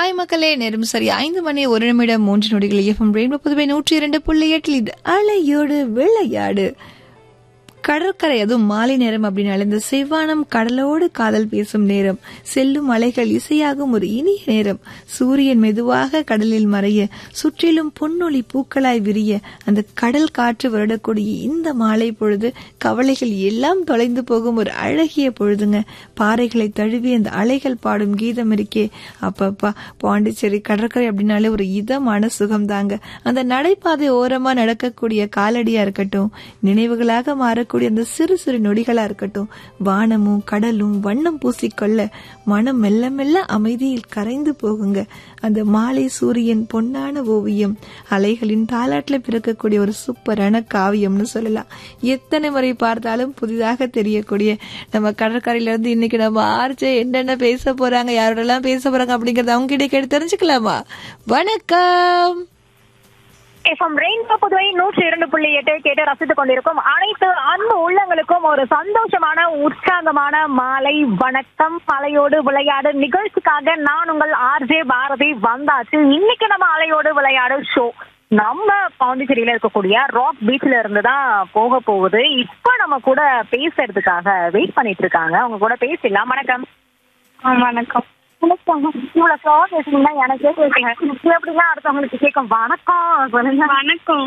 hi மக்களே நேரம் சரி ஐந்து மணி ஒரு நிமிடம் மூன்று நொடிகள் எஃப்எம் ரெயின்போ புதுவை நூற்றி இரண்டு புள்ளி எட்டில் இது அலையோடு விளையாடு கடற்கரை அதுவும் மாலை நேரம் அப்படின்னால இந்த செவ்வானம் கடலோடு காதல் பேசும் நேரம் செல்லும் அலைகள் இசையாகும் ஒரு இனிய நேரம் சூரியன் மெதுவாக கடலில் மறைய சுற்றிலும் பொன்னொளி பூக்களாய் விரிய அந்த கடல் காற்று வருடக்கூடிய இந்த மாலை பொழுது கவலைகள் எல்லாம் தொலைந்து போகும் ஒரு அழகிய பொழுதுங்க பாறைகளை தழுவி அந்த அலைகள் பாடும் கீதம் இருக்கே அப்பப்பா பாண்டிச்சேரி கடற்கரை அப்படின்னாலே ஒரு இதமான சுகம் தாங்க அந்த நடைபாதை ஓரமா நடக்கக்கூடிய காலடியா இருக்கட்டும் நினைவுகளாக மாறக்கூடிய அந்த சிறு சிறு நொடிகளா இருக்கட்டும் வானமும் கடலும் வண்ணம் பூசிக்கொள்ள மனம் மெல்ல மெல்ல அமைதியில் கரைந்து போகுங்க அந்த மாலை சூரியன் பொன்னான ஓவியம் அலைகளின் தாலாட்டில் பிறக்கக்கூடிய ஒரு சூப்பரான காவியம்னு சொல்லலாம் எத்தனை முறை பார்த்தாலும் புதிதாக தெரியக்கூடிய நம்ம கடற்கரையில இருந்து இன்னைக்கு நம்ம ஆர்ஜே என்னென்ன பேச போறாங்க யாரோடலாம் பேச போறாங்க அப்படிங்கறத அவங்க கிட்ட கேட்டு தெரிஞ்சுக்கலாமா வணக்கம் எஃப்எம் ரெயின்போ புதுவை நூற்றி இரண்டு புள்ளி எட்டு கேட்டு ரசித்துக் கொண்டிருக்கும் அனைத்து அன்பு உள்ளங்களுக்கும் ஒரு சந்தோஷமான உற்சாகமான மாலை வணக்கம் மலையோடு விளையாடு நிகழ்ச்சிக்காக நான் உங்கள் ஆர்ஜே பாரதி வந்தாச்சு இன்னைக்கு நம்ம அலையோடு விளையாடு ஷோ நம்ம பாண்டிச்சேரியில இருக்கக்கூடிய ராக் பீச்ல இருந்து தான் போக போகுது இப்ப நம்ம கூட பேசுறதுக்காக வெயிட் பண்ணிட்டு இருக்காங்க அவங்க கூட பேசிடலாம் வணக்கம் வணக்கம் இவ்வளவு ஸ்லோவா பேசுனீங்கன்னா எனக்கே கேட்கல எப்படின்னா அடுத்தவங்களுக்கு கேட்கும் வணக்கம் சொல்லுங்க வணக்கம்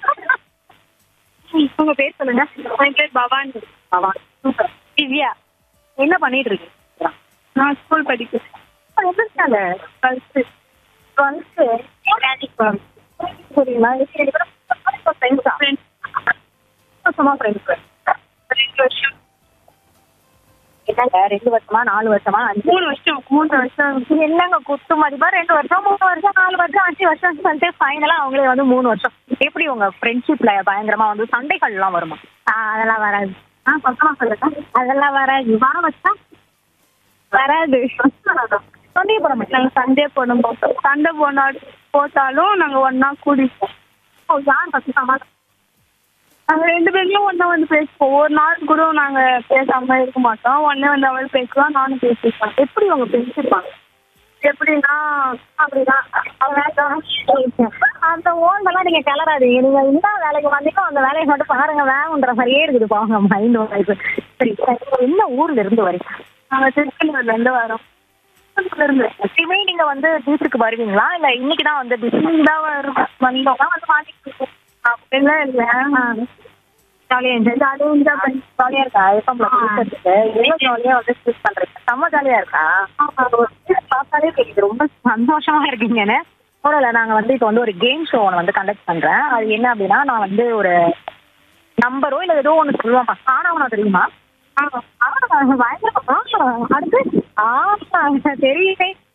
உங்க பேர் சொல்லுங்க என் பேர் பவானி பவானி சூப்பர் திவ்யா என்ன பண்ணிட்டு இருக்கீங்க நான் ஸ்கூல் படிக்கிறேன் எந்த ஸ்டாண்டர்ட் டுவெல்த்து டுவெல்த்து சரிங்களா ஃப்ரெண்ட்ஸா வருஷமா ஃப்ரெண்ட்ஸ் ரெண்டு வருஷம் என்னங்க ரெண்டு வருஷமா நாலு வருஷமா அஞ்சு மூணு வருஷம் மூணு வருஷம் என்னங்க குத்து மதிப்பா ரெண்டு வருஷம் மூணு வருஷம் நாலு வருஷம் அஞ்சு வருஷம் சொல்லிட்டு ஃபைனலா அவங்களே வந்து மூணு வருஷம் எப்படி உங்க ஃப்ரெண்ட்ஷிப்ல பயங்கரமா வந்து சண்டைகள் எல்லாம் வருமா அதெல்லாம் வராது ஆ பக்கமா சொல்லுங்க அதெல்லாம் வராது வர வச்சா வராது சண்டே போட மாட்டோம் சண்டே போட மாட்டோம் சண்டை போனா போட்டாலும் நாங்க ஒன்னா கூடிப்போம் ஓ யார் ஃபர்ஸ்ட் சமாதானம் நாங்க ரெண்டு பேருமே ஒண்ணா வந்து பேசுவோம் ஒரு நாள் கூட நாங்க பேசாம இருக்க மாட்டோம் ஒன்னே வந்து அவள் பேசுவான் நானும் பேசிப்பேன் எப்படி அவங்க பேசிப்பாங்க எப்படின்னா அப்படிதான் அந்த ஓண்டெல்லாம் நீங்க கிளறாதீங்க நீங்க என்ன வேலைக்கு வந்தீங்களோ அந்த வேலையை மட்டும் பாருங்க வேணுன்ற மாதிரியே இருக்குது பாருங்க மைண்ட் வாய்ப்பு சரி சரி, என்ன ஊர்ல இருந்து வரீங்க நாங்க திருச்செந்தூர்ல இருந்து வரோம் இருந்து எப்பயுமே நீங்க வந்து பீச்சுக்கு வருவீங்களா இல்ல இன்னைக்கு தான் வந்து பீச் தான் வந்தோம் வந்து மாட்டிட்டு அப்படிலாம் இல்ல ஜாலியா என்ஜாய் ஜாலியா என்ஜாய் பண்ணி ஜாலியா இருக்கா எப்போ பேசுறதுக்கு எவ்வளவு ஜாலியா வந்து ஸ்பீச் பண்றீங்க செம்ம ஜாலியா இருக்கா பார்த்தாலே தெரியுது ரொம்ப சந்தோஷமா இருக்கீங்கன்னு பரவாயில்ல நாங்க வந்து இப்போ வந்து ஒரு கேம் ஷோ ஒன்று வந்து கண்டக்ட் பண்றேன் அது என்ன அப்படின்னா நான் வந்து ஒரு நம்பரோ இல்ல ஏதோ ஒன்று சொல்லுவாப்பா ஆனவனா தெரியுமா ஆ, ஆ, பயங்கரமா ஆ, அடுத்து ஆ தெரியுமே